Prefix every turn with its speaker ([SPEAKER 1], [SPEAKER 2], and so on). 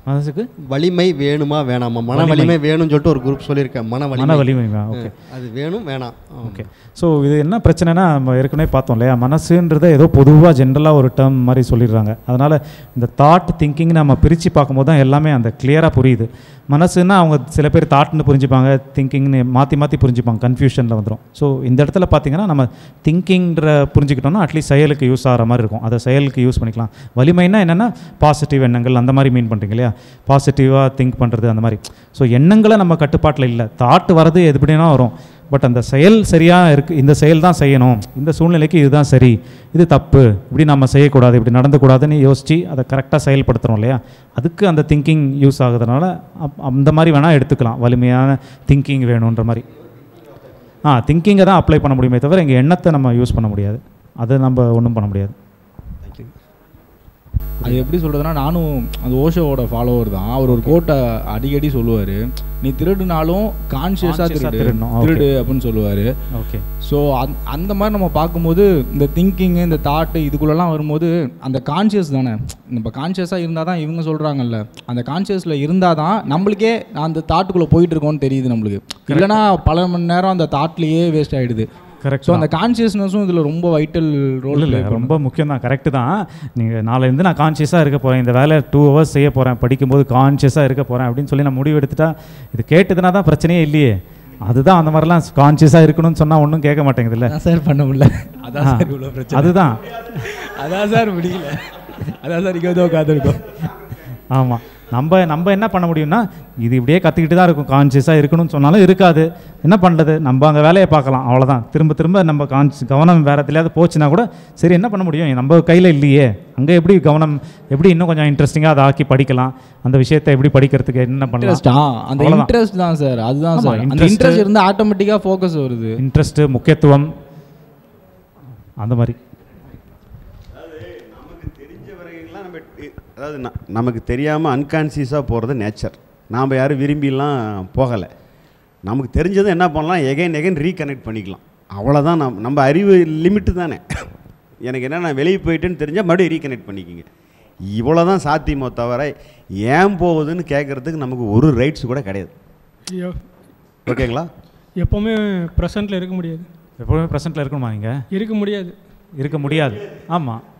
[SPEAKER 1] மனசுக்கு
[SPEAKER 2] வலிமை வேணுமா வேணாமா மன வலிமை வேணும்னு சொல்லிட்டு ஒரு குரூப் சொல்லியிருக்கேன் மன
[SPEAKER 1] மன
[SPEAKER 2] வலிமை
[SPEAKER 1] வலிமை ஓகே
[SPEAKER 2] அது வேணும் வேணாம்
[SPEAKER 1] ஓகே ஸோ இது என்ன பிரச்சனைனா நம்ம ஏற்கனவே பார்த்தோம் இல்லையா மனசுன்றதை ஏதோ பொதுவாக ஜென்ரலாக ஒரு டேர்ம் மாதிரி சொல்லிடுறாங்க அதனால் இந்த தாட் திங்கிங் நம்ம பிரித்து பார்க்கும்போது தான் எல்லாமே அந்த கிளியராக புரியுது மனசுன்னா அவங்க சில பேர் தாட்னு புரிஞ்சுப்பாங்க திங்கிங்னு மாற்றி மாற்றி புரிஞ்சுப்பாங்க கன்ஃபியூஷனில் வந்துடும் ஸோ இந்த இடத்துல பார்த்தீங்கன்னா நம்ம திங்கிங்ன்ற புரிஞ்சுக்கிட்டோம்னா அட்லீஸ்ட் செயலுக்கு யூஸ் ஆகிற மாதிரி இருக்கும் அதை செயலுக்கு யூஸ் பண்ணிக்கலாம் வலிமைனா என்னென்னா பாசிட்டிவ் எண்ணங்கள் அந்த மாதிரி மீன் பண்ணுறீங்க இல்லையா பாசிட்டிவாக திங்க் பண்ணுறது அந்த மாதிரி ஸோ எண்ணங்களை நம்ம கட்டுப்பாட்டில் இல்லை தாட் வரது எப்படின்னா வரும் பட் அந்த செயல் சரியாக இருக்குது இந்த செயல் தான் செய்யணும் இந்த சூழ்நிலைக்கு இதுதான் சரி இது தப்பு இப்படி நம்ம செய்யக்கூடாது இப்படி நடந்துக்கூடாதுன்னு யோசித்து அதை கரெக்டாக செயல்படுத்துகிறோம் இல்லையா அதுக்கு அந்த திங்கிங் யூஸ் ஆகுறதுனால அப்- அந்த மாதிரி வேணால் எடுத்துக்கலாம் வலிமையான திங்கிங் வேணுன்ற மாதிரி ஆ திங்கிங்கை தான் அப்ளை பண்ண முடியுமே தவிர எங்கள் எண்ணத்தை நம்ம யூஸ் பண்ண முடியாது அதை நம்ம ஒன்றும் பண்ண முடியாது
[SPEAKER 3] அது எப்படி சொல்றதுன்னா நானும் அந்த ஓஷோவோட ஃபாலோவர் தான் அவர் ஒரு கோட்டை அடிக்கடி சொல்லுவார் நீ திருடுனாலும் கான்ஷியஸாக
[SPEAKER 1] Conscious ஆ
[SPEAKER 3] திருடு
[SPEAKER 1] திருடணும். Okay.
[SPEAKER 3] திருடு அப்படின்னு சொல்லுவார்
[SPEAKER 1] ஓகே
[SPEAKER 3] ஸோ அந் அந்த மாதிரி நம்ம பார்க்கும்போது இந்த திங்கிங்கு இந்த தாட்டு இதுக்குள்ளெல்லாம் வரும்போது அந்த கான்ஷியஸ் தானே நம்ம கான்ஷியஸாக இருந்தால் தான் இவங்க சொல்கிறாங்கல்ல அந்த கான்ஷியஸில் இருந்தால் தான் நம்மளுக்கே அந்த தாட்டுக்குள்ளே போயிட்டு இருக்கோம்னு தெரியுது நம்மளுக்கு இல்லைன்னா பல மணி நேரம் அந்த தாட்லேயே வேஸ்ட் ஆகிடுது
[SPEAKER 1] கரெக்ட்
[SPEAKER 3] ஸோ அந்த கான்ஷியஸ்னஸும் இதில் ரொம்ப வைட்டல் ரோல்
[SPEAKER 1] இல்லை இல்லை ரொம்ப முக்கியம் தான் கரெக்டு தான் நீங்கள் நாளைலேருந்து நான் கான்ஷியஸாக இருக்க போகிறேன் இந்த வேலை டூ ஹவர்ஸ் செய்ய போகிறேன் படிக்கும்போது கான்ஷியஸாக இருக்க போகிறேன் அப்படின்னு சொல்லி நான் முடிவு எடுத்துட்டா இது கேட்டதுனா தான் பிரச்சனையே இல்லையே அதுதான் அந்த மாதிரிலாம் கான்ஷியஸாக இருக்கணும்னு சொன்னால் ஒன்றும் கேட்க மாட்டேங்குதுல்ல
[SPEAKER 3] அதான் சார் பண்ண முடியல அதான் சார் இவ்வளோ பிரச்சனை
[SPEAKER 1] அதுதான்
[SPEAKER 3] அதான் சார் முடியல அதான் சார் இங்கே வந்து உட்காந்துருக்கோம்
[SPEAKER 1] ஆமாம் நம்ம நம்ம என்ன பண்ண முடியும்னா இது இப்படியே கற்றுக்கிட்டு தான் இருக்கும் கான்ஷியஸாக இருக்கணும்னு சொன்னாலும் இருக்காது என்ன பண்ணுறது நம்ம அங்கே வேலையை பார்க்கலாம் அவ்வளோதான் திரும்ப திரும்ப நம்ம கான்ஸ் கவனம் வேறு எதுலையாவது போச்சுன்னா கூட சரி என்ன பண்ண முடியும் நம்ம கையில் இல்லையே அங்கே எப்படி கவனம் எப்படி இன்னும் கொஞ்சம் இன்ட்ரெஸ்டிங்காக அதை ஆக்கி படிக்கலாம் அந்த விஷயத்தை எப்படி படிக்கிறதுக்கு என்ன
[SPEAKER 3] இன்ட்ரெஸ்ட்
[SPEAKER 1] பண்ணலாம்
[SPEAKER 3] அந்த
[SPEAKER 1] அவ்வளவுதான்.
[SPEAKER 3] இன்ட்ரெஸ்ட் தான் சார் அதுதான்
[SPEAKER 1] ஆமா,
[SPEAKER 3] சார் அந்த
[SPEAKER 1] interest-
[SPEAKER 3] இன்ட்ரெஸ்ட் இருந்தால் ஆட்டோமேட்டிக்காக ஃபோக்கஸ் வருது
[SPEAKER 1] இன்ட்ரெஸ்ட்டு முக்கியத்துவம் அந்த மாதிரி
[SPEAKER 4] நமக்கு தெரிஞ்ச வரைகள்லாம் நம்ம இ- அதாவது ந- நமக்கு தெரியாமல் அன்கான்சியஸாக போகிறது நேச்சர் நாம் யாரும் விரும்பிலாம் போகலை நமக்கு தெரிஞ்சதை என்ன பண்ணலாம் எகைன் எகைன் ரீகனெக்ட் பண்ணிக்கலாம் அவ்வளோதான் நம் நம்ம அறிவு லிமிட்டு தானே எனக்கு என்ன நான் வெளியே போயிட்டேன்னு தெரிஞ்சால் மறுபடியும் ரீகனெக்ட் பண்ணிக்கிங்க இவ்வளோ தான் சாத்தியமோ தவிர ஏன் போகுதுன்னு கேட்குறதுக்கு நமக்கு ஒரு ரைட்ஸ் கூட கிடையாது
[SPEAKER 5] ஐயோ
[SPEAKER 4] ஓகேங்களா
[SPEAKER 5] எப்போவுமே ப்ரெசண்ட்டில் இருக்க முடியாது
[SPEAKER 1] எப்பவுமே ப்ரெசென்ட்டில் இருக்கணுமா நீங்கள்
[SPEAKER 5] இருக்க முடியாது
[SPEAKER 1] இருக்க முடியாது ஆமாம்